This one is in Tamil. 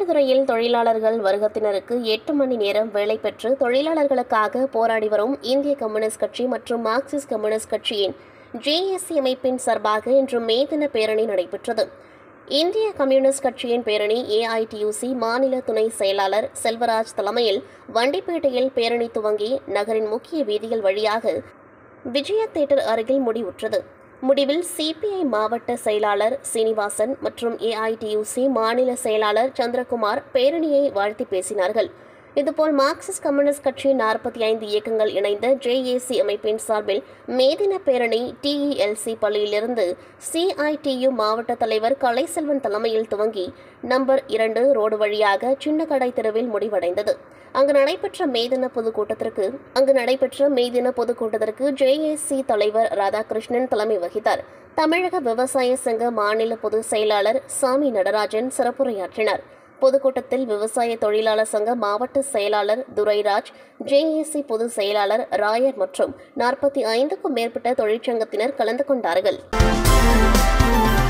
மயிலாடுதுறையில் தொழிலாளர்கள் வர்க்கத்தினருக்கு எட்டு மணி நேரம் வேலை பெற்று தொழிலாளர்களுக்காக போராடி வரும் இந்திய கம்யூனிஸ்ட் கட்சி மற்றும் மார்க்சிஸ்ட் கம்யூனிஸ்ட் கட்சியின் ஜேஏசி அமைப்பின் சார்பாக இன்று மே தின பேரணி நடைபெற்றது இந்திய கம்யூனிஸ்ட் கட்சியின் பேரணி ஏஐடியூசி மாநில துணை செயலாளர் செல்வராஜ் தலைமையில் வண்டிப்பேட்டையில் பேரணி துவங்கி நகரின் முக்கிய வீதிகள் வழியாக விஜய தேட்டர் அருகில் முடிவுற்றது முடிவில் சிபிஐ மாவட்ட செயலாளர் சீனிவாசன் மற்றும் ஏஐடியூசி மாநில செயலாளர் சந்திரகுமார் பேரணியை வாழ்த்தி பேசினார்கள் இதுபோல் மார்க்சிஸ்ட் கம்யூனிஸ்ட் கட்சி நாற்பத்தி ஐந்து இயக்கங்கள் இணைந்த ஜேஏசி அமைப்பின் சார்பில் மேதின பேரணி டிஇஎல்சி பள்ளியிலிருந்து சிஐடியு மாவட்ட தலைவர் கலைசெல்வன் தலைமையில் துவங்கி நம்பர் இரண்டு ரோடு வழியாக சின்னக்கடை தெருவில் முடிவடைந்தது அங்கு நடைபெற்ற மேதின பொதுக்கூட்டத்திற்கு அங்கு நடைபெற்ற மேதின பொதுக்கூட்டத்திற்கு ஜேஏசி தலைவர் ராதாகிருஷ்ணன் தலைமை வகித்தார் தமிழக விவசாய சங்க மாநில பொதுச் செயலாளர் சாமி நடராஜன் சிறப்புரையாற்றினார் பொதுக்கூட்டத்தில் விவசாய தொழிலாளர் சங்க மாவட்ட செயலாளர் துரைராஜ் ஜேஏசி பொதுச் செயலாளர் ராயர் மற்றும் நாற்பத்தி ஐந்துக்கும் மேற்பட்ட தொழிற்சங்கத்தினர் கலந்து கொண்டார்கள்